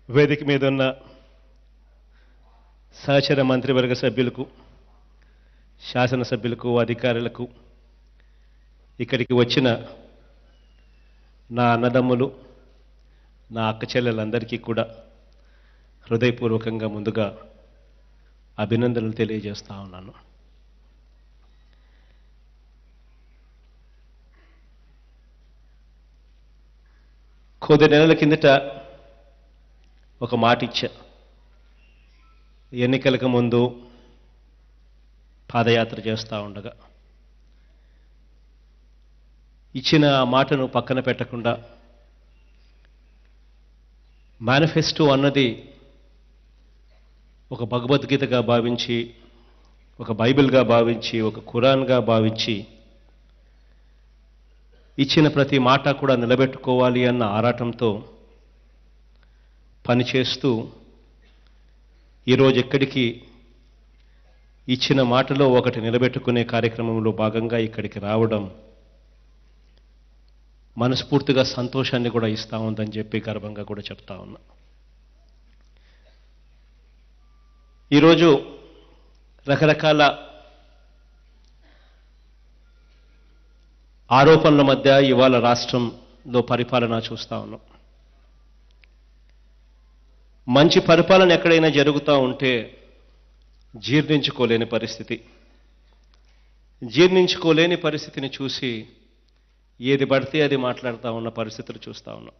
వేదిక మీద ఉన్న సహచర మంత్రివర్గ సభ్యులకు శాసనసభ్యులకు అధికారులకు ఇక్కడికి వచ్చిన నా అన్నదమ్ములు నా అక్క చెల్లెలందరికీ కూడా హృదయపూర్వకంగా ముందుగా అభినందనలు తెలియజేస్తా ఉన్నాను కొద్ది నెలల కిందట ఒక మాట ఇచ్చా ఎన్నికలకు ముందు పాదయాత్ర చేస్తూ ఉండగా ఇచ్చిన ఆ మాటను పక్కన పెట్టకుండా మేనిఫెస్టో అన్నది ఒక భగవద్గీతగా భావించి ఒక బైబిల్గా భావించి ఒక ఖురాన్గా భావించి ఇచ్చిన ప్రతి మాట కూడా నిలబెట్టుకోవాలి అన్న ఆరాటంతో పనిచేస్తూ ఈరోజు ఎక్కడికి ఇచ్చిన మాటలో ఒకటి నిలబెట్టుకునే కార్యక్రమంలో భాగంగా ఇక్కడికి రావడం మనస్ఫూర్తిగా సంతోషాన్ని కూడా ఇస్తా ఉందని చెప్పి గర్వంగా కూడా చెప్తా ఉన్నా ఈరోజు రకరకాల ఆరోపణల మధ్య ఇవాళ రాష్ట్రంలో పరిపాలన చూస్తా ఉన్నాం మంచి పరిపాలన ఎక్కడైనా జరుగుతూ ఉంటే జీర్ణించుకోలేని పరిస్థితి జీర్ణించుకోలేని పరిస్థితిని చూసి ఏది పడితే అది మాట్లాడుతూ ఉన్న పరిస్థితులు చూస్తూ ఉన్నాం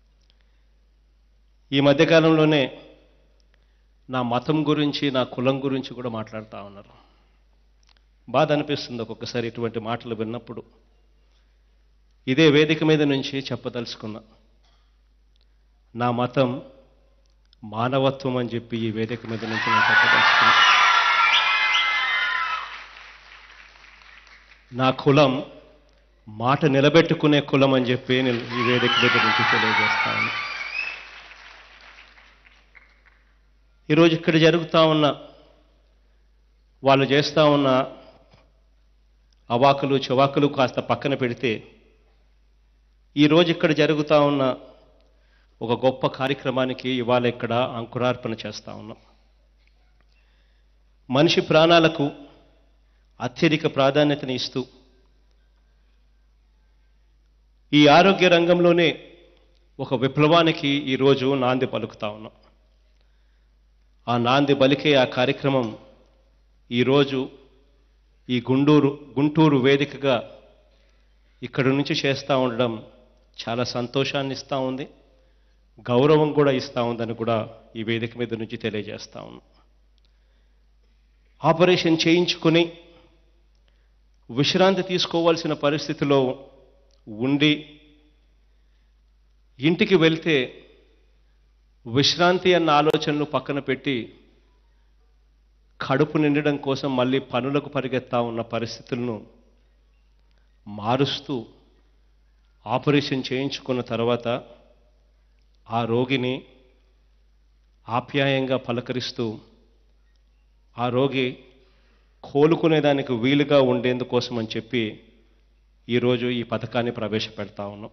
ఈ మధ్యకాలంలోనే నా మతం గురించి నా కులం గురించి కూడా మాట్లాడుతూ ఉన్నారు బాధ అనిపిస్తుంది ఒక్కొక్కసారి ఇటువంటి మాటలు విన్నప్పుడు ఇదే వేదిక మీద నుంచి చెప్పదలుచుకున్నా నా మతం మానవత్వం అని చెప్పి ఈ వేదిక మీద నుంచి నేను చెప్పదలుచుకున్నా నా కులం మాట నిలబెట్టుకునే కులం అని చెప్పి నేను ఈ వేదిక మీద నుంచి తెలియజేస్తాను ఈరోజు ఇక్కడ జరుగుతూ ఉన్న వాళ్ళు చేస్తూ ఉన్న అవాకులు చవాకులు కాస్త పక్కన పెడితే ఈరోజు ఇక్కడ జరుగుతూ ఉన్న ఒక గొప్ప కార్యక్రమానికి ఇవాళ ఇక్కడ అంకురార్పణ చేస్తూ ఉన్నాం మనిషి ప్రాణాలకు అత్యధిక ప్రాధాన్యతని ఇస్తూ ఈ ఆరోగ్య రంగంలోనే ఒక విప్లవానికి ఈరోజు నాంది పలుకుతా ఉన్నాం ఆ నాంది బలికే ఆ కార్యక్రమం ఈరోజు ఈ గుంటూరు గుంటూరు వేదికగా ఇక్కడి నుంచి చేస్తూ ఉండడం చాలా సంతోషాన్ని ఇస్తూ ఉంది గౌరవం కూడా ఇస్తూ ఉందని కూడా ఈ వేదిక మీద నుంచి తెలియజేస్తా ఉన్నాం ఆపరేషన్ చేయించుకుని విశ్రాంతి తీసుకోవాల్సిన పరిస్థితిలో ఉండి ఇంటికి వెళ్తే విశ్రాంతి అన్న ఆలోచనలు పక్కన పెట్టి కడుపు నిండడం కోసం మళ్ళీ పనులకు పరిగెత్తా ఉన్న పరిస్థితులను మారుస్తూ ఆపరేషన్ చేయించుకున్న తర్వాత ఆ రోగిని ఆప్యాయంగా పలకరిస్తూ ఆ రోగి కోలుకునేదానికి వీలుగా ఉండేందుకోసం అని చెప్పి ఈరోజు ఈ పథకాన్ని ప్రవేశపెడతా ఉన్నాం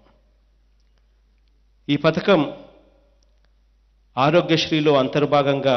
ఈ పథకం ఆరోగ్యశ్రీలో అంతర్భాగంగా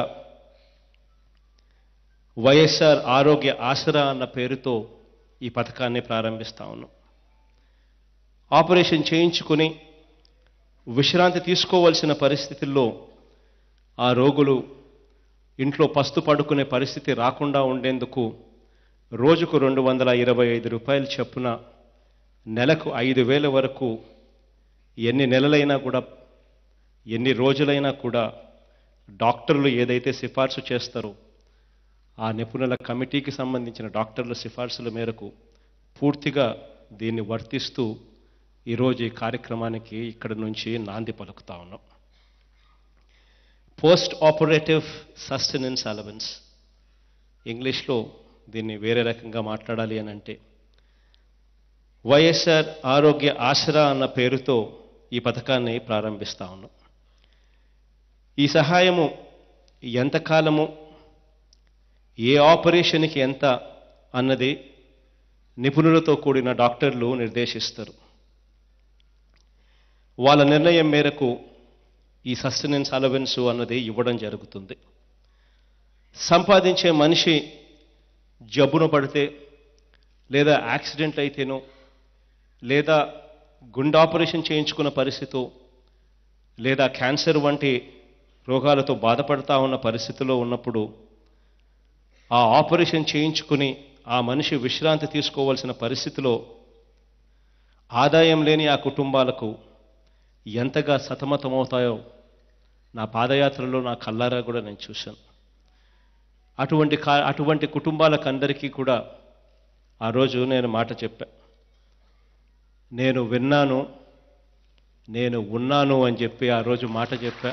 వైఎస్ఆర్ ఆరోగ్య ఆసరా అన్న పేరుతో ఈ పథకాన్ని ప్రారంభిస్తా ఉన్నాం ఆపరేషన్ చేయించుకుని విశ్రాంతి తీసుకోవాల్సిన పరిస్థితుల్లో ఆ రోగులు ఇంట్లో పస్తు పడుకునే పరిస్థితి రాకుండా ఉండేందుకు రోజుకు రెండు వందల ఇరవై ఐదు రూపాయలు చొప్పున నెలకు ఐదు వేల వరకు ఎన్ని నెలలైనా కూడా ఎన్ని రోజులైనా కూడా డాక్టర్లు ఏదైతే సిఫార్సు చేస్తారో ఆ నిపుణుల కమిటీకి సంబంధించిన డాక్టర్ల సిఫార్సుల మేరకు పూర్తిగా దీన్ని వర్తిస్తూ ఈరోజు ఈ కార్యక్రమానికి ఇక్కడ నుంచి నాంది పలుకుతా ఉన్నాం పోస్ట్ ఆపరేటివ్ సస్టెనెన్స్ అలవెన్స్ ఇంగ్లీష్లో దీన్ని వేరే రకంగా మాట్లాడాలి అని అంటే వైఎస్ఆర్ ఆరోగ్య ఆసరా అన్న పేరుతో ఈ పథకాన్ని ప్రారంభిస్తా ఉన్నాం ఈ సహాయము ఎంతకాలము ఏ ఆపరేషన్కి ఎంత అన్నది నిపుణులతో కూడిన డాక్టర్లు నిర్దేశిస్తారు వాళ్ళ నిర్ణయం మేరకు ఈ సస్టెనెన్స్ అలవెన్స్ అన్నది ఇవ్వడం జరుగుతుంది సంపాదించే మనిషి జబ్బున పడితే లేదా యాక్సిడెంట్ అయితేనో లేదా గుండె ఆపరేషన్ చేయించుకున్న పరిస్థితో లేదా క్యాన్సర్ వంటి రోగాలతో బాధపడతా ఉన్న పరిస్థితిలో ఉన్నప్పుడు ఆ ఆపరేషన్ చేయించుకుని ఆ మనిషి విశ్రాంతి తీసుకోవాల్సిన పరిస్థితిలో ఆదాయం లేని ఆ కుటుంబాలకు ఎంతగా సతమతమవుతాయో నా పాదయాత్రలో నా కల్లారా కూడా నేను చూశాను అటువంటి కా అటువంటి కుటుంబాలకు అందరికీ కూడా ఆ రోజు నేను మాట చెప్పా నేను విన్నాను నేను ఉన్నాను అని చెప్పి ఆ రోజు మాట చెప్పా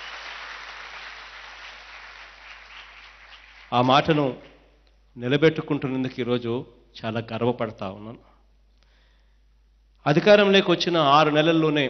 ఆ మాటను నిలబెట్టుకుంటున్నందుకు ఈరోజు చాలా గర్వపడతా ఉన్నాను అధికారంలోకి వచ్చిన ఆరు నెలల్లోనే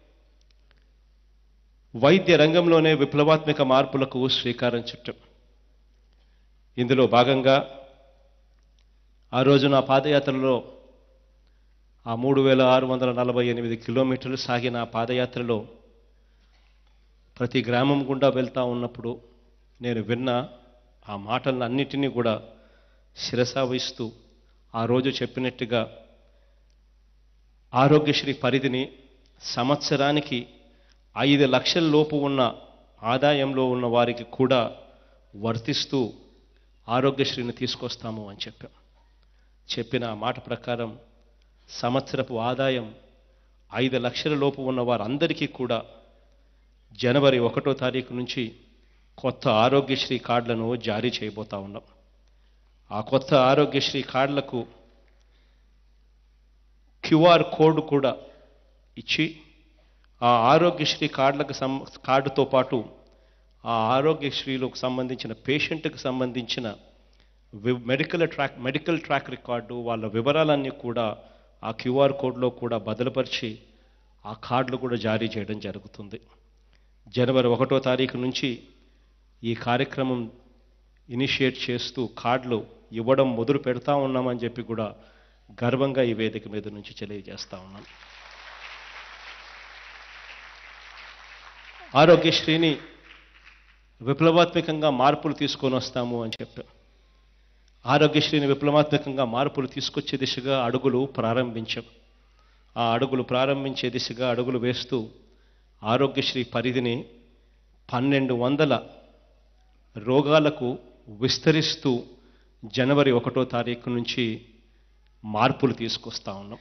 వైద్య రంగంలోనే విప్లవాత్మక మార్పులకు శ్రీకారం చుట్టాం ఇందులో భాగంగా ఆ రోజు నా పాదయాత్రలో ఆ మూడు వేల ఆరు వందల నలభై ఎనిమిది కిలోమీటర్లు సాగిన ఆ పాదయాత్రలో ప్రతి గ్రామం గుండా వెళ్తా ఉన్నప్పుడు నేను విన్న ఆ మాటలన్నిటినీ కూడా శిరసావహిస్తూ ఆ రోజు చెప్పినట్టుగా ఆరోగ్యశ్రీ పరిధిని సంవత్సరానికి ఐదు లక్షల లోపు ఉన్న ఆదాయంలో ఉన్న వారికి కూడా వర్తిస్తూ ఆరోగ్యశ్రీని తీసుకొస్తాము అని చెప్పాం చెప్పిన ఆ మాట ప్రకారం సంవత్సరపు ఆదాయం ఐదు లక్షల లోపు ఉన్న వారందరికీ కూడా జనవరి ఒకటో తారీఖు నుంచి కొత్త ఆరోగ్యశ్రీ కార్డులను జారీ చేయబోతా ఉన్నాం ఆ కొత్త ఆరోగ్యశ్రీ కార్డులకు క్యూఆర్ కోడ్ కూడా ఇచ్చి ఆ ఆరోగ్యశ్రీ కార్డులకు సం కార్డుతో పాటు ఆ ఆరోగ్యశ్రీలకు సంబంధించిన పేషెంట్కి సంబంధించిన వి- medical track medical track record వాళ్ళ వివరాలన్నీ కూడా ఆ క్యూఆర్ కోడ్లో కూడా బదులుపరిచి ఆ కార్డులు కూడా జారీ చేయడం జరుగుతుంది జనవరి ఒకటో తారీఖు నుంచి ఈ కార్యక్రమం ఇనిషియేట్ చేస్తూ కార్డులు ఇవ్వడం మొదలు పెడతా ఉన్నామని చెప్పి కూడా గర్వంగా ఈ వేదిక మీద నుంచి తెలియజేస్తా ఉన్నాను ఆరోగ్యశ్రీని విప్లవాత్మకంగా మార్పులు తీసుకొని వస్తాము అని చెప్పాం ఆరోగ్యశ్రీని విప్లవాత్మకంగా మార్పులు తీసుకొచ్చే దిశగా అడుగులు ప్రారంభించాం ఆ అడుగులు ప్రారంభించే దిశగా అడుగులు వేస్తూ ఆరోగ్యశ్రీ పరిధిని పన్నెండు వందల రోగాలకు విస్తరిస్తూ జనవరి ఒకటో తారీఖు నుంచి మార్పులు తీసుకొస్తా ఉన్నాం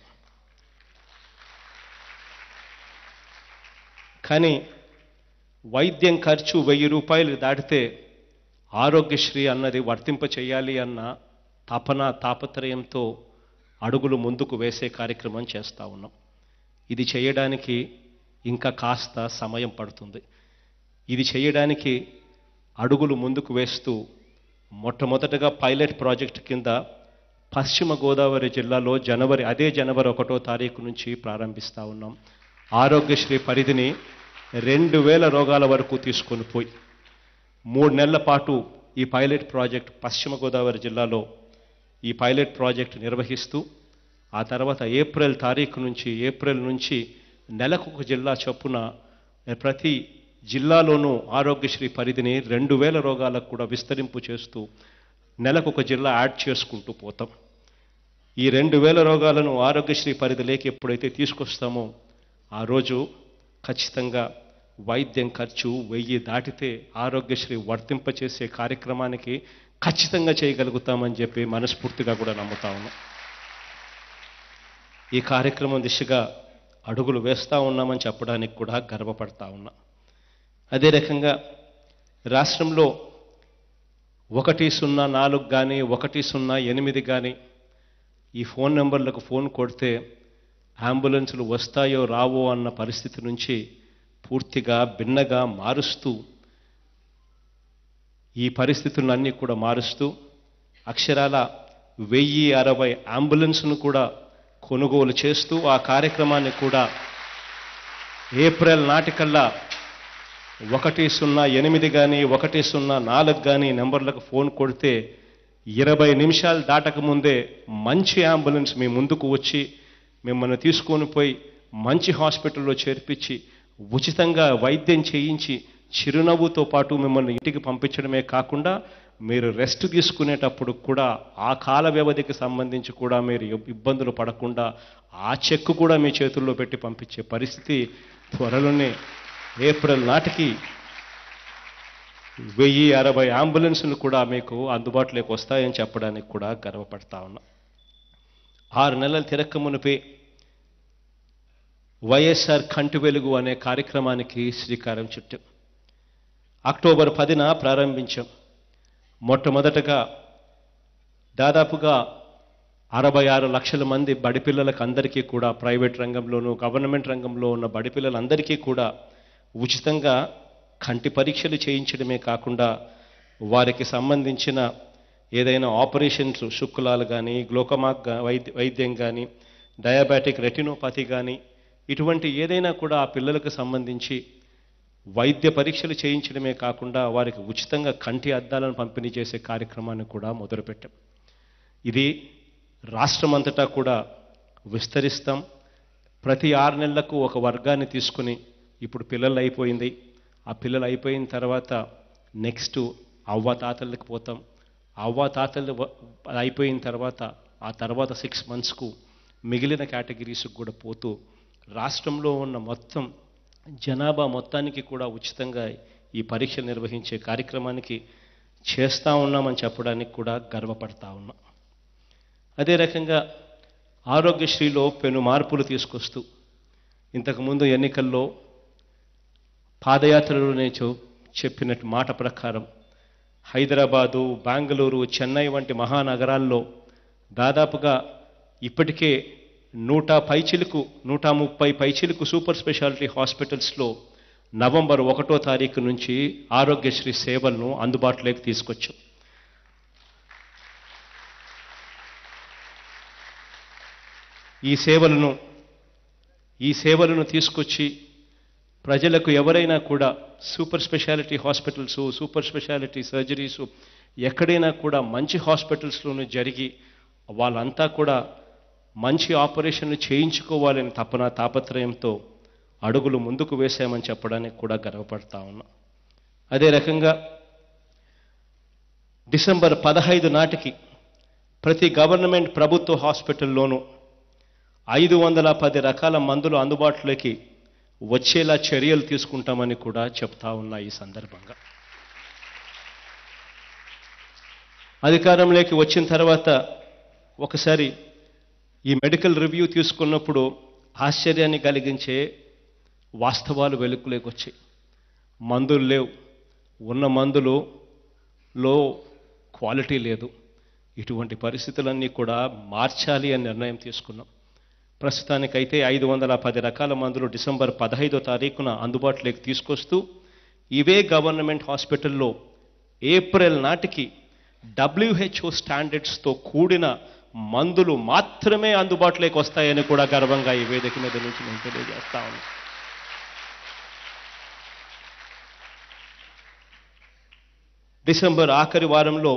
కానీ వైద్యం ఖర్చు వెయ్యి రూపాయలు దాటితే ఆరోగ్యశ్రీ అన్నది వర్తింప చేయాలి అన్న తపన తాపత్రయంతో అడుగులు ముందుకు వేసే కార్యక్రమం చేస్తూ ఉన్నాం ఇది చేయడానికి ఇంకా కాస్త సమయం పడుతుంది ఇది చేయడానికి అడుగులు ముందుకు వేస్తూ మొట్టమొదటగా పైలట్ ప్రాజెక్ట్ కింద పశ్చిమ గోదావరి జిల్లాలో జనవరి అదే జనవరి ఒకటో తారీఖు నుంచి ప్రారంభిస్తూ ఉన్నాం ఆరోగ్యశ్రీ పరిధిని రెండు వేల రోగాల వరకు తీసుకొని పోయి మూడు నెలల పాటు ఈ పైలట్ ప్రాజెక్ట్ పశ్చిమ గోదావరి జిల్లాలో ఈ పైలట్ ప్రాజెక్ట్ నిర్వహిస్తూ ఆ తర్వాత ఏప్రిల్ తారీఖు నుంచి ఏప్రిల్ నుంచి నెలకు ఒక జిల్లా చొప్పున ప్రతి జిల్లాలోనూ ఆరోగ్యశ్రీ పరిధిని రెండు వేల రోగాలకు కూడా విస్తరింపు చేస్తూ నెలకు ఒక జిల్లా యాడ్ చేసుకుంటూ పోతాం ఈ రెండు వేల రోగాలను ఆరోగ్యశ్రీ పరిధిలోకి ఎప్పుడైతే తీసుకొస్తామో ఆ రోజు ఖచ్చితంగా వైద్యం ఖర్చు వెయ్యి దాటితే ఆరోగ్యశ్రీ వర్తింపచేసే కార్యక్రమానికి ఖచ్చితంగా చేయగలుగుతామని చెప్పి మనస్ఫూర్తిగా కూడా నమ్ముతా ఉన్నాం ఈ కార్యక్రమం దిశగా అడుగులు వేస్తూ ఉన్నామని చెప్పడానికి కూడా గర్వపడతా ఉన్నా అదే రకంగా రాష్ట్రంలో ఒకటి సున్నా నాలుగు కానీ ఒకటి సున్నా ఎనిమిది కానీ ఈ ఫోన్ నెంబర్లకు ఫోన్ కొడితే అంబులెన్సులు వస్తాయో రావో అన్న పరిస్థితి నుంచి పూర్తిగా భిన్నగా మారుస్తూ ఈ పరిస్థితులన్నీ కూడా మారుస్తూ అక్షరాల వెయ్యి అరవై అంబులెన్స్ను కూడా కొనుగోలు చేస్తూ ఆ కార్యక్రమాన్ని కూడా ఏప్రిల్ నాటికల్లా ఒకటి సున్నా ఎనిమిది కానీ ఒకటి సున్నా నాలుగు కానీ నెంబర్లకు ఫోన్ కొడితే ఇరవై నిమిషాలు దాటకముందే మంచి అంబులెన్స్ మీ ముందుకు వచ్చి మిమ్మల్ని తీసుకొని పోయి మంచి హాస్పిటల్లో చేర్పించి ఉచితంగా వైద్యం చేయించి చిరునవ్వుతో పాటు మిమ్మల్ని ఇంటికి పంపించడమే కాకుండా మీరు రెస్ట్ తీసుకునేటప్పుడు కూడా ఆ కాల వ్యవధికి సంబంధించి కూడా మీరు ఇబ్- ఇబ్బందులు పడకుండా ఆ చెక్కు కూడా మీ చేతుల్లో పెట్టి పంపించే పరిస్థితి త్వరలోనే ఏప్రిల్ నాటికి వెయ్యి అరవై అంబులెన్సులు కూడా మీకు అందుబాటులోకి వస్తాయని చెప్పడానికి కూడా గర్వపడతా ఉన్నా ఆరు నెలలు తిరక్క మునిపే వైఎస్ఆర్ కంటి వెలుగు అనే కార్యక్రమానికి శ్రీకారం చుట్టాం అక్టోబర్ పదిన ప్రారంభించాం మొట్టమొదటగా దాదాపుగా అరవై ఆరు లక్షల మంది బడి పిల్లలకు అందరికీ కూడా ప్రైవేట్ రంగంలోనూ గవర్నమెంట్ రంగంలో ఉన్న బడి పిల్లలందరికీ కూడా ఉచితంగా కంటి పరీక్షలు చేయించడమే కాకుండా వారికి సంబంధించిన ఏదైనా ఆపరేషన్స్ శుక్లాలు కానీ గ్లోకమాక్ గా- వైద్య వైద్యం కానీ డయాబెటిక్ రెటినోపతి కానీ ఇటువంటి ఏదైనా కూడా ఆ పిల్లలకు సంబంధించి వైద్య పరీక్షలు చేయించడమే కాకుండా వారికి ఉచితంగా కంటి అద్దాలను పంపిణీ చేసే కార్యక్రమాన్ని కూడా మొదలుపెట్టాం ఇది రాష్ట్రమంతటా కూడా విస్తరిస్తాం ప్రతి ఆరు నెలలకు ఒక వర్గాన్ని తీసుకుని ఇప్పుడు పిల్లలు అయిపోయింది ఆ పిల్లలు అయిపోయిన తర్వాత నెక్స్ట్ అవ్వ తాతలకు పోతాం అవ్వ తాతలు వ- అయిపోయిన తర్వాత ఆ తర్వాత సిక్స్ మంత్స్కు మిగిలిన కేటగిరీస్కి కూడా పోతూ రాష్ట్రంలో ఉన్న మొత్తం జనాభా మొత్తానికి కూడా ఉచితంగా ఈ పరీక్ష నిర్వహించే కార్యక్రమానికి చేస్తా ఉన్నామని చెప్పడానికి కూడా గర్వపడతా ఉన్నాం అదే రకంగా ఆరోగ్యశ్రీలో పెను మార్పులు తీసుకొస్తూ ఇంతకుముందు ఎన్నికల్లో పాదయాత్రలోనే చె- చెప్పిన మాట ప్రకారం హైదరాబాదు బెంగళూరు చెన్నై వంటి మహానగరాల్లో దాదాపుగా ఇప్పటికే నూట పైచిలకు నూట ముప్పై పైచిలకు సూపర్ స్పెషాలిటీ హాస్పిటల్స్లో నవంబర్ ఒకటో తారీఖు నుంచి ఆరోగ్యశ్రీ సేవలను అందుబాటులోకి తీసుకొచ్చాం ఈ సేవలను ఈ సేవలను తీసుకొచ్చి ప్రజలకు ఎవరైనా కూడా super speciality hospitals super speciality surgeries ఎక్కడైనా కూడా మంచి హాస్పిటల్స్లోనూ జరిగి వాళ్ళంతా కూడా మంచి ఆపరేషన్లు చేయించుకోవాలని తపన తాపత్రయంతో అడుగులు ముందుకు వేశామని చెప్పడానికి కూడా గర్వపడతా ఉన్నాం అదే రకంగా డిసెంబర్ పదహైదు నాటికి ప్రతి గవర్నమెంట్ ప్రభుత్వ హాస్పిటల్లోనూ ఐదు వందల పది రకాల మందులు అందుబాటులోకి వచ్చేలా చర్యలు తీసుకుంటామని కూడా చెప్తా ఉన్నా ఈ సందర్భంగా అధికారంలోకి వచ్చిన తర్వాత ఒకసారి ఈ మెడికల్ రివ్యూ తీసుకున్నప్పుడు ఆశ్చర్యాన్ని కలిగించే వాస్తవాలు వెలుగులోకి వచ్చాయి మందులు లేవు ఉన్న మందులు లో క్వాలిటీ లేదు ఇటువంటి పరిస్థితులన్నీ కూడా మార్చాలి అని నిర్ణయం తీసుకున్నాం ప్రస్తుతానికైతే ఐదు వందల పది రకాల మందులు డిసెంబర్ పదహైదో తారీఖున అందుబాటులోకి తీసుకొస్తూ ఇవే గవర్నమెంట్ హాస్పిటల్లో ఏప్రిల్ నాటికి డబ్ల్యూహెచ్ఓ స్టాండర్డ్స్తో కూడిన మందులు మాత్రమే అందుబాటులోకి వస్తాయని కూడా గర్వంగా ఈ వేదిక మీద నుంచి నేను తెలియజేస్తా ఉన్నాను డిసెంబర్ ఆఖరి వారంలో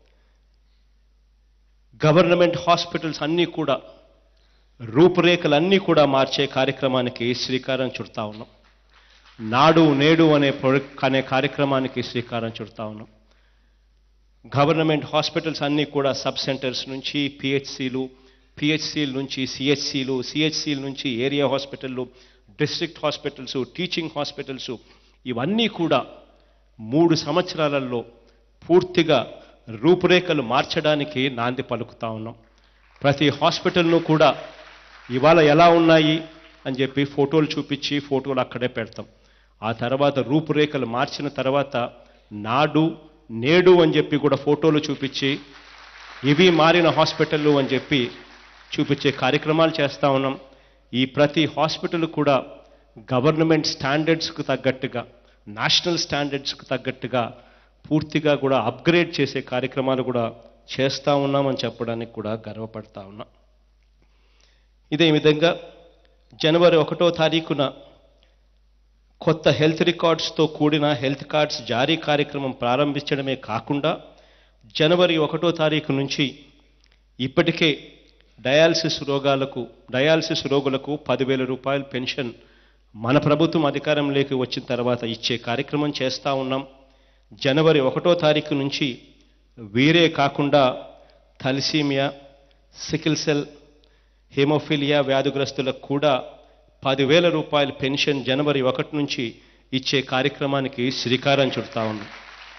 గవర్నమెంట్ హాస్పిటల్స్ అన్నీ కూడా రూపురేఖలన్నీ కూడా మార్చే కార్యక్రమానికి శ్రీకారం చుడతా ఉన్నాం నాడు నేడు అనే ప్రొ- అనే కార్యక్రమానికి శ్రీకారం చుడతా ఉన్నాం గవర్నమెంట్ హాస్పిటల్స్ అన్నీ కూడా సబ్ సెంటర్స్ నుంచి పిహెచ్సిలు పిహెచ్సిల నుంచి సిహెచ్సిలు సిహెచ్సిల నుంచి ఏరియా హాస్పిటళ్ళు డిస్ట్రిక్ట్ హాస్పిటల్స్ టీచింగ్ హాస్పిటల్స్ ఇవన్నీ కూడా మూడు సంవత్సరాలలో పూర్తిగా రూపురేఖలు మార్చడానికి నాంది పలుకుతా ఉన్నాం ప్రతి హాస్పిటల్ను కూడా ఇవాళ ఎలా ఉన్నాయి అని చెప్పి ఫోటోలు చూపించి ఫోటోలు అక్కడే పెడతాం ఆ తర్వాత రూపురేఖలు మార్చిన తర్వాత నాడు నేడు అని చెప్పి కూడా ఫోటోలు చూపించి ఇవి మారిన హాస్పిటళ్ళు అని చెప్పి చూపించే కార్యక్రమాలు చేస్తా ఉన్నాం ఈ ప్రతి హాస్పిటల్ కూడా గవర్నమెంట్ స్టాండర్డ్స్కు తగ్గట్టుగా నేషనల్ స్టాండర్డ్స్కు తగ్గట్టుగా పూర్తిగా కూడా అప్గ్రేడ్ చేసే కార్యక్రమాలు కూడా చేస్తా ఉన్నామని చెప్పడానికి కూడా గర్వపడతా ఉన్నా ఇదే విధంగా జనవరి ఒకటో తారీఖున కొత్త హెల్త్ రికార్డ్స్తో కూడిన హెల్త్ కార్డ్స్ జారీ కార్యక్రమం ప్రారంభించడమే కాకుండా జనవరి ఒకటో తారీఖు నుంచి ఇప్పటికే డయాలసిస్ రోగాలకు డయాలసిస్ రోగులకు పదివేల రూపాయల పెన్షన్ మన ప్రభుత్వం అధికారంలోకి వచ్చిన తర్వాత ఇచ్చే కార్యక్రమం చేస్తూ ఉన్నాం జనవరి ఒకటో తారీఖు నుంచి వీరే కాకుండా థలిసీమియా సికిల్ సెల్ హెమోఫిలియా వ్యాధిగ్రస్తులకు కూడా పదివేల రూపాయల పెన్షన్ జనవరి ఒకటి నుంచి ఇచ్చే కార్యక్రమానికి శ్రీకారం చుడతా ఉన్నాం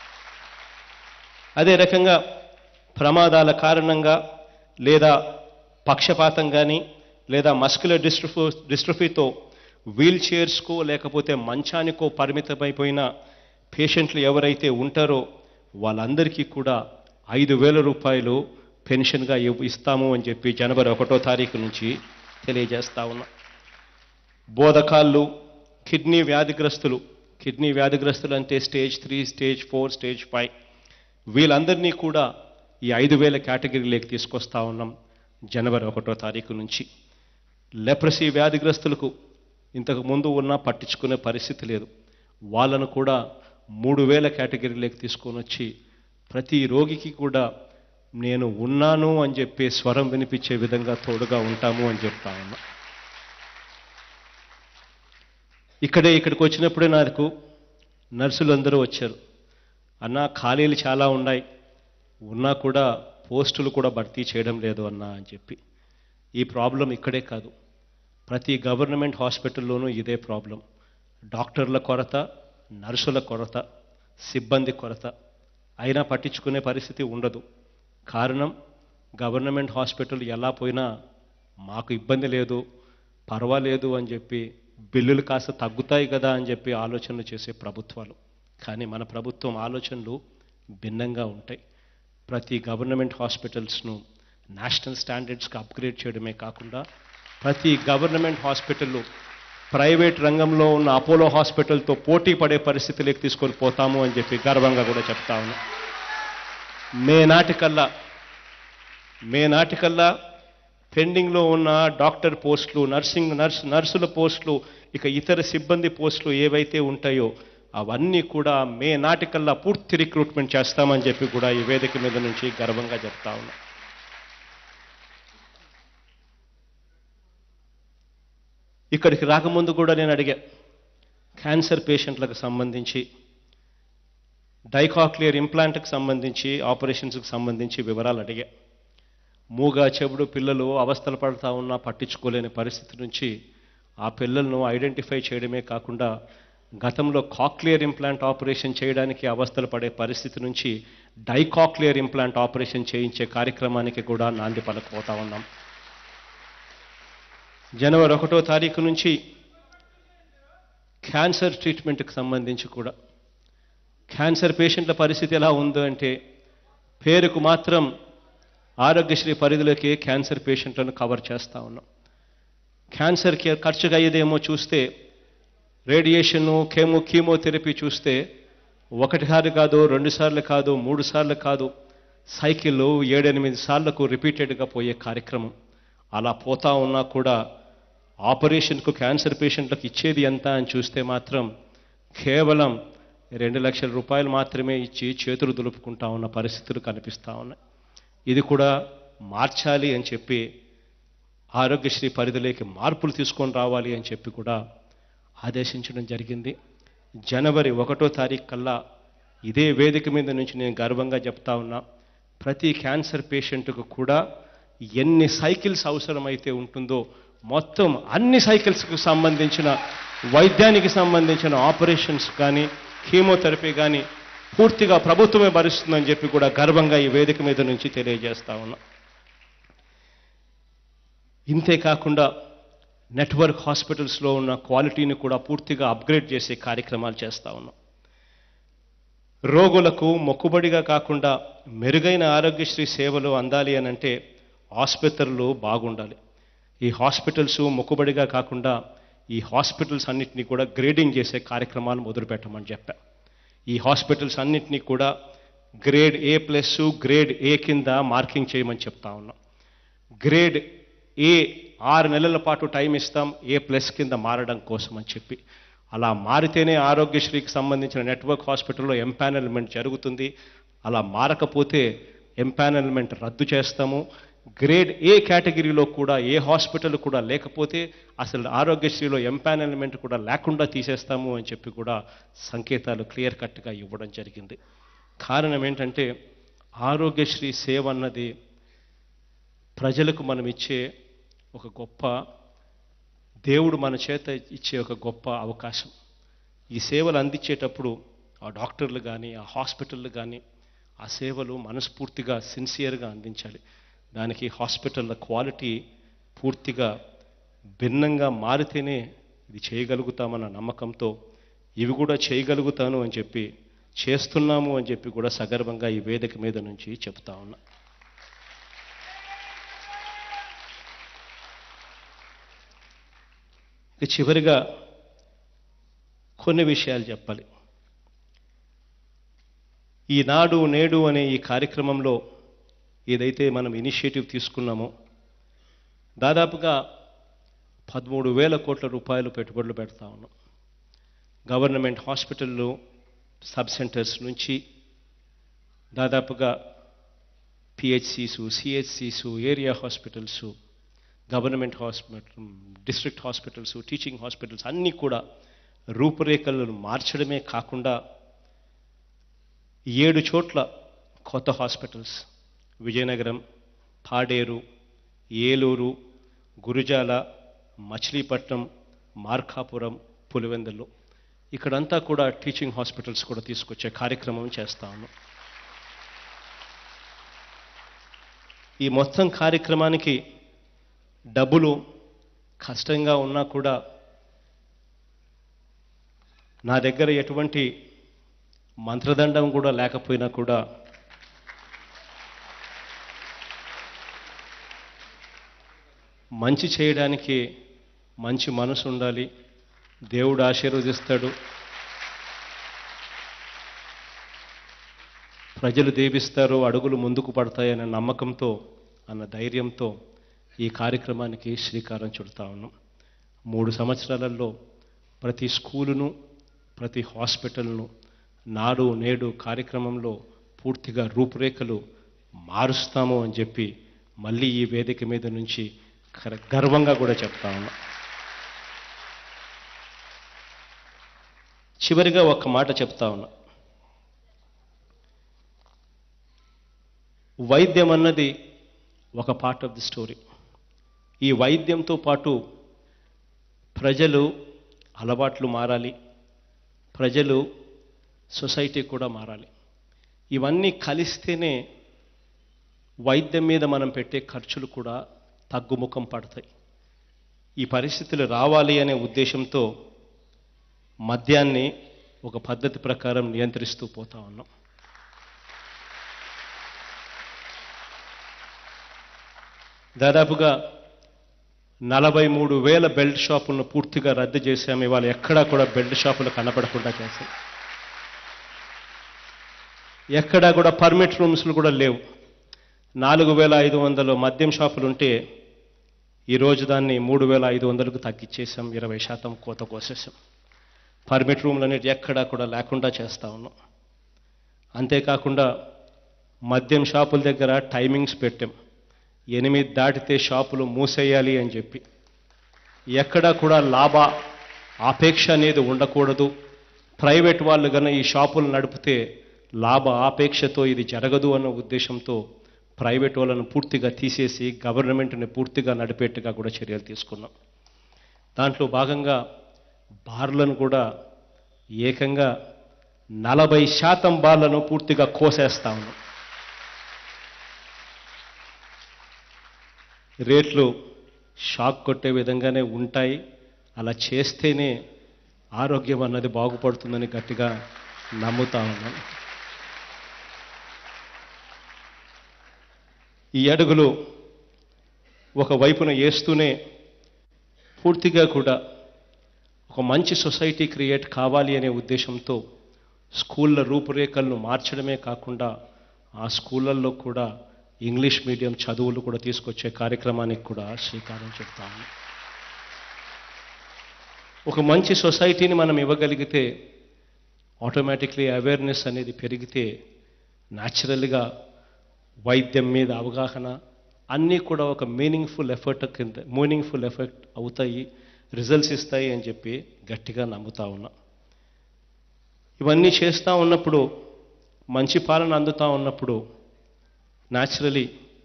అదే రకంగా ప్రమాదాల కారణంగా లేదా పక్షపాతం కానీ లేదా మస్కులర్ డిస్ట్రఫో డిస్ట్రఫీతో వీల్ చైర్స్కో లేకపోతే మంచానికో పరిమితమైపోయిన పేషెంట్లు ఎవరైతే ఉంటారో వాళ్ళందరికీ కూడా ఐదు వేల రూపాయలు పెన్షన్గా ఇవ్- ఇస్తాము అని చెప్పి జనవరి ఒకటో తారీఖు నుంచి తెలియజేస్తా ఉన్నాం బోధకాళ్ళు కిడ్నీ వ్యాధిగ్రస్తులు కిడ్నీ వ్యాధిగ్రస్తులు అంటే stage three stage four stage five వీళ్ళందరినీ కూడా ఈ ఐదు వేల కేటగిరీలోకి తీసుకొస్తా ఉన్నాం జనవరి ఒకటో తారీఖు నుంచి లెప్రసీ వ్యాధిగ్రస్తులకు ఇంతకు ముందు ఉన్నా పట్టించుకునే పరిస్థితి లేదు వాళ్ళను కూడా మూడు వేల కేటగిరీలోకి తీసుకొని వచ్చి ప్రతి రోగికి కూడా నేను ఉన్నాను అని చెప్పి స్వరం వినిపించే విధంగా తోడుగా ఉంటాము అని చెప్తా ఉన్నా ఇక్కడే ఇక్కడికి వచ్చినప్పుడే నాకు నర్సులు అందరూ వచ్చారు అన్న ఖాళీలు చాలా ఉన్నాయి ఉన్నా కూడా పోస్టులు కూడా భర్తీ చేయడం లేదు అన్న అని చెప్పి ఈ ప్రాబ్లం ఇక్కడే కాదు ప్రతి గవర్నమెంట్ హాస్పిటల్లోనూ ఇదే ప్రాబ్లం డాక్టర్ల కొరత నర్సుల కొరత సిబ్బంది కొరత అయినా పట్టించుకునే పరిస్థితి ఉండదు కారణం గవర్నమెంట్ హాస్పిటల్ ఎలా పోయినా మాకు ఇబ్బంది లేదు పర్వాలేదు అని చెప్పి బిల్లులు కాస్త తగ్గుతాయి కదా అని చెప్పి ఆలోచనలు చేసే ప్రభుత్వాలు కానీ మన ప్రభుత్వం ఆలోచనలు భిన్నంగా ఉంటాయి ప్రతి గవర్నమెంట్ హాస్పిటల్స్ను నేషనల్ స్టాండర్డ్స్కి అప్గ్రేడ్ చేయడమే కాకుండా ప్రతి గవర్నమెంట్ హాస్పిటల్ ప్రైవేట్ రంగంలో ఉన్న అపోలో హాస్పిటల్తో పోటీ పడే పరిస్థితిలోకి తీసుకొని పోతాము అని చెప్పి గర్వంగా కూడా చెప్తా ఉన్నా మే నాటికల్లా మే నాటికల్లా పెండింగ్లో ఉన్న డాక్టర్ పోస్టులు నర్సింగ్ నర్స్ నర్సుల పోస్టులు ఇక ఇతర సిబ్బంది పోస్టులు ఏవైతే ఉంటాయో అవన్నీ కూడా మే నాటికల్లా పూర్తి రిక్రూట్మెంట్ చేస్తామని చెప్పి కూడా ఈ వేదిక మీద నుంచి గర్వంగా చెప్తా ఉన్నా ఇక్కడికి రాకముందు కూడా నేను అడిగా క్యాన్సర్ పేషెంట్లకు సంబంధించి డైకాక్లియర్ ఇంప్లాంట్కి సంబంధించి ఆపరేషన్స్కి సంబంధించి వివరాలు అడిగా మూగా చెవుడు పిల్లలు అవస్థలు పడతా ఉన్నా పట్టించుకోలేని పరిస్థితి నుంచి ఆ పిల్లలను ఐడెంటిఫై చేయడమే కాకుండా గతంలో కాక్లియర్ ఇంప్లాంట్ ఆపరేషన్ చేయడానికి అవస్థలు పడే పరిస్థితి నుంచి డైకాక్లియర్ ఇంప్లాంట్ ఆపరేషన్ చేయించే కార్యక్రమానికి కూడా నాంది పలకపోతా ఉన్నాం జనవరి ఒకటో తారీఖు నుంచి క్యాన్సర్ ట్రీట్మెంట్కి సంబంధించి కూడా క్యాన్సర్ పేషెంట్ల పరిస్థితి ఎలా ఉందో అంటే పేరుకు మాత్రం ఆరోగ్యశ్రీ పరిధిలోకి క్యాన్సర్ పేషెంట్లను కవర్ చేస్తూ ఉన్నాం క్యాన్సర్కి ఖర్చుగా అయ్యేదేమో చూస్తే రేడియేషను కేమో కీమోథెరపీ చూస్తే ఒకటిసారి కాదు రెండు సార్లు కాదు మూడు సార్లు కాదు సైకిల్ ఏడెనిమిది సార్లకు రిపీటెడ్గా పోయే కార్యక్రమం అలా పోతా ఉన్నా కూడా ఆపరేషన్కు క్యాన్సర్ పేషెంట్లకు ఇచ్చేది ఎంత అని చూస్తే మాత్రం కేవలం రెండు లక్షల రూపాయలు మాత్రమే ఇచ్చి చేతులు దులుపుకుంటా ఉన్న పరిస్థితులు కనిపిస్తూ ఉన్నాయి ఇది కూడా మార్చాలి అని చెప్పి ఆరోగ్యశ్రీ పరిధిలోకి మార్పులు తీసుకొని రావాలి అని చెప్పి కూడా ఆదేశించడం జరిగింది జనవరి ఒకటో తారీఖు కల్లా ఇదే వేదిక మీద నుంచి నేను గర్వంగా చెప్తా ఉన్నా ప్రతి క్యాన్సర్ పేషెంట్కు కూడా ఎన్ని సైకిల్స్ అవసరమైతే ఉంటుందో మొత్తం అన్ని సైకిల్స్కు సంబంధించిన వైద్యానికి సంబంధించిన ఆపరేషన్స్ కానీ కీమోథెరపీ కానీ పూర్తిగా ప్రభుత్వమే భరిస్తుందని చెప్పి కూడా గర్వంగా ఈ వేదిక మీద నుంచి తెలియజేస్తా ఉన్నా ఇంతే కాకుండా నెట్వర్క్ హాస్పిటల్స్లో ఉన్న క్వాలిటీని కూడా పూర్తిగా అప్గ్రేడ్ చేసే కార్యక్రమాలు చేస్తా ఉన్నాం రోగులకు మొక్కుబడిగా కాకుండా మెరుగైన ఆరోగ్యశ్రీ సేవలు అందాలి అని అంటే ఆసుపత్రులు బాగుండాలి ఈ హాస్పిటల్స్ మొక్కుబడిగా కాకుండా ఈ హాస్పిటల్స్ అన్నింటినీ కూడా గ్రేడింగ్ చేసే కార్యక్రమాలు మొదలుపెట్టమని చెప్పా ఈ హాస్పిటల్స్ అన్నింటినీ కూడా grade A plus grade A కింద మార్కింగ్ చేయమని చెప్తా ఉన్నాం గ్రేడ్ ఏ ఆరు నెలల పాటు టైం ఇస్తాం ఏ ప్లస్ కింద మారడం కోసం అని చెప్పి అలా మారితేనే ఆరోగ్యశ్రీకి సంబంధించిన నెట్వర్క్ హాస్పిటల్లో ఎంపానల్మెంట్ జరుగుతుంది అలా మారకపోతే ఎంపానల్మెంట్ రద్దు చేస్తాము గ్రేడ్ ఏ కేటగిరీలో కూడా ఏ హాస్పిటల్ కూడా లేకపోతే అసలు ఆరోగ్యశ్రీలో ఎంపానల్మెంట్ కూడా లేకుండా తీసేస్తాము అని చెప్పి కూడా సంకేతాలు క్లియర్ కట్గా ఇవ్వడం జరిగింది కారణం ఏంటంటే ఆరోగ్యశ్రీ సేవ అన్నది ప్రజలకు మనం ఇచ్చే ఒక గొప్ప దేవుడు మన చేత ఇచ్చే ఒక గొప్ప అవకాశం ఈ సేవలు అందించేటప్పుడు ఆ డాక్టర్లు కానీ ఆ హాస్పిటళ్ళు కానీ ఆ సేవలు మనస్ఫూర్తిగా సిన్సియర్గా అందించాలి దానికి హాస్పిటల్ల క్వాలిటీ పూర్తిగా భిన్నంగా మారితేనే ఇది చేయగలుగుతామన్న నమ్మకంతో ఇవి కూడా చేయగలుగుతాను అని చెప్పి చేస్తున్నాము అని చెప్పి కూడా సగర్వంగా ఈ వేదిక మీద నుంచి చెప్తా ఉన్నా ఇక చివరిగా కొన్ని విషయాలు చెప్పాలి ఈనాడు నేడు అనే ఈ కార్యక్రమంలో ఏదైతే మనం ఇనిషియేటివ్ తీసుకున్నామో దాదాపుగా పదమూడు వేల కోట్ల రూపాయలు పెట్టుబడులు పెడతా ఉన్నాం గవర్నమెంట్ హాస్పిటల్లో సబ్ సెంటర్స్ నుంచి దాదాపుగా పిహెచ్సిసు సిహెచ్సిసు area hospitals government hospital district hospitals teaching hospitals అన్నీ కూడా రూపురేఖలను మార్చడమే కాకుండా ఏడు చోట్ల కొత్త హాస్పిటల్స్ విజయనగరం పాడేరు ఏలూరు గురుజాల మచిలీపట్నం మార్కాపురం పులివెందులు ఇక్కడంతా కూడా టీచింగ్ హాస్పిటల్స్ కూడా తీసుకొచ్చే కార్యక్రమం చేస్తా ఉన్నాం ఈ మొత్తం కార్యక్రమానికి డబ్బులు కష్టంగా ఉన్నా కూడా నా దగ్గర ఎటువంటి మంత్రదండం కూడా లేకపోయినా కూడా మంచి చేయడానికి మంచి మనసు ఉండాలి దేవుడు ఆశీర్వదిస్తాడు ప్రజలు దీవిస్తారు అడుగులు ముందుకు పడతాయనే నమ్మకంతో అన్న ధైర్యంతో ఈ కార్యక్రమానికి శ్రీకారం చుడతా ఉన్నాం మూడు సంవత్సరాలలో ప్రతి స్కూలును ప్రతి హాస్పిటల్ను నాడు నేడు కార్యక్రమంలో పూర్తిగా రూపురేఖలు మారుస్తాము అని చెప్పి మళ్ళీ ఈ వేదిక మీద నుంచి గర్- గర్వంగా కూడా చెప్తా ఉన్నా చివరిగా ఒక మాట చెప్తా ఉన్నా వైద్యం అన్నది ఒక పార్ట్ ఆఫ్ ది స్టోరీ ఈ వైద్యంతో పాటు ప్రజలు అలవాట్లు మారాలి ప్రజలు సొసైటీ కూడా మారాలి ఇవన్నీ కలిస్తేనే వైద్యం మీద మనం పెట్టే ఖర్చులు కూడా తగ్గుముఖం పడతాయి ఈ పరిస్థితులు రావాలి అనే ఉద్దేశంతో మద్యాన్ని ఒక పద్ధతి ప్రకారం నియంత్రిస్తూ పోతా ఉన్నాం దాదాపుగా నలభై మూడు వేల బెల్ట్ షాపులను పూర్తిగా రద్దు చేశాము ఇవాళ ఎక్కడా కూడా బెల్ట్ షాపులు కనపడకుండా చేశాం ఎక్కడా కూడా పర్మిట్ రూమ్స్లు కూడా లేవు నాలుగు వేల ఐదు వందలు మద్యం షాపులు ఉంటే ఈరోజు దాన్ని మూడు వేల ఐదు వందలకు తగ్గించేసాం ఇరవై శాతం కోత కోసేసాం పర్మిట్ రూమ్లు అనేవి ఎక్కడా కూడా లేకుండా చేస్తా ఉన్నాం అంతేకాకుండా మద్యం షాపుల దగ్గర టైమింగ్స్ పెట్టాం ఎనిమిది దాటితే షాపులు మూసేయాలి అని చెప్పి ఎక్కడా కూడా లాభ ఆపేక్ష అనేది ఉండకూడదు ప్రైవేట్ వాళ్ళు కన్నా ఈ షాపులు నడిపితే లాభ ఆపేక్షతో ఇది జరగదు అన్న ఉద్దేశంతో ప్రైవేట్ వాళ్ళను పూర్తిగా తీసేసి గవర్నమెంట్ని పూర్తిగా నడిపేట్టుగా కూడా చర్యలు తీసుకున్నాం దాంట్లో భాగంగా బార్లను కూడా ఏకంగా నలభై శాతం బార్లను పూర్తిగా కోసేస్తా ఉన్నాం రేట్లు షాక్ కొట్టే విధంగానే ఉంటాయి అలా చేస్తేనే ఆరోగ్యం అన్నది బాగుపడుతుందని గట్టిగా నమ్ముతా ఉన్నాను ఈ అడుగులు ఒక వైపున వేస్తూనే పూర్తిగా కూడా ఒక మంచి సొసైటీ క్రియేట్ కావాలి అనే ఉద్దేశంతో స్కూళ్ళ రూపురేఖలను మార్చడమే కాకుండా ఆ స్కూళ్ళల్లో కూడా ఇంగ్లీష్ మీడియం చదువులు కూడా తీసుకొచ్చే కార్యక్రమానికి కూడా శ్రీకారం చుడతాము ఒక మంచి సొసైటీని మనం ఇవ్వగలిగితే ఆటోమేటిక్లీ అవేర్నెస్ అనేది పెరిగితే న్యాచురల్గా వైద్యం మీద అవగాహన అన్నీ కూడా ఒక మీనింగ్ఫుల్ ఎఫర్ట్ కింద మీనింగ్ఫుల్ ఎఫెక్ట్ అవుతాయి రిజల్ట్స్ ఇస్తాయి అని చెప్పి గట్టిగా నమ్ముతా ఉన్నా ఇవన్నీ చేస్తూ ఉన్నప్పుడు మంచి పాలన అందుతూ ఉన్నప్పుడు న్యాచురలీ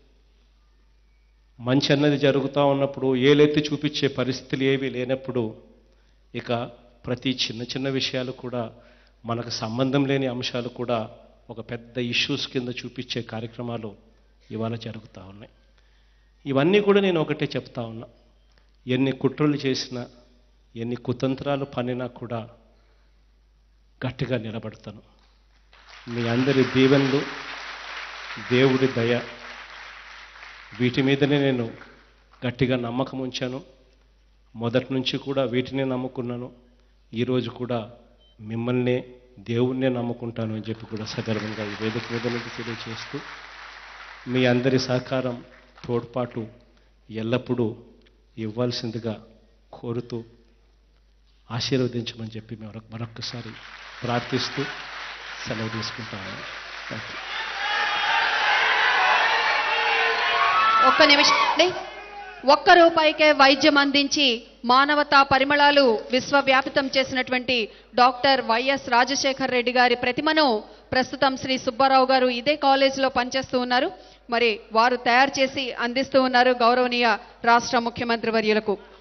మంచి అన్నది జరుగుతూ ఉన్నప్పుడు ఏలెత్తి చూపించే పరిస్థితులు ఏవి లేనప్పుడు ఇక ప్రతి చిన్న చిన్న విషయాలు కూడా మనకు సంబంధం లేని అంశాలు కూడా ఒక పెద్ద ఇష్యూస్ కింద చూపించే కార్యక్రమాలు ఇవాళ జరుగుతూ ఉన్నాయి ఇవన్నీ కూడా నేను ఒకటే చెప్తా ఉన్నా ఎన్ని కుట్రలు చేసినా ఎన్ని కుతంత్రాలు పనినా కూడా గట్టిగా నిలబడతాను మీ అందరి దీవెనలు దేవుడి దయ వీటి మీదనే నేను గట్టిగా నమ్మకం ఉంచాను మొదటి నుంచి కూడా వీటినే నమ్ముకున్నాను ఈరోజు కూడా మిమ్మల్నే దేవుణ్ణే నమ్ముకుంటాను అని చెప్పి కూడా సగర్వంగా ఈ వేదిక మీద నుంచి తెలియజేస్తూ మీ అందరి సహకారం తోడ్పాటు ఎల్లప్పుడూ ఇవ్వాల్సిందిగా కోరుతూ ఆశీర్వదించమని చెప్పి మరొక మరొక్కసారి ప్రార్థిస్తూ సెలవు తీసుకుంటాను థ్యాంక్ యూ ఒక్క నిమిషం అండి. ఒక్క రూపాయికే వైద్యం అందించి మానవతా పరిమళాలు విశ్వవ్యాపితం చేసినటువంటి డాక్టర్ వైఎస్ రాజశేఖర్ రెడ్డి గారి ప్రతిమను ప్రస్తుతం శ్రీ సుబ్బారావు గారు ఇదే కాలేజీలో పనిచేస్తూ ఉన్నారు మరి వారు తయారు చేసి అందిస్తూ ఉన్నారు గౌరవనీయ రాష్ట్ర ముఖ్యమంత్రి వర్యులకు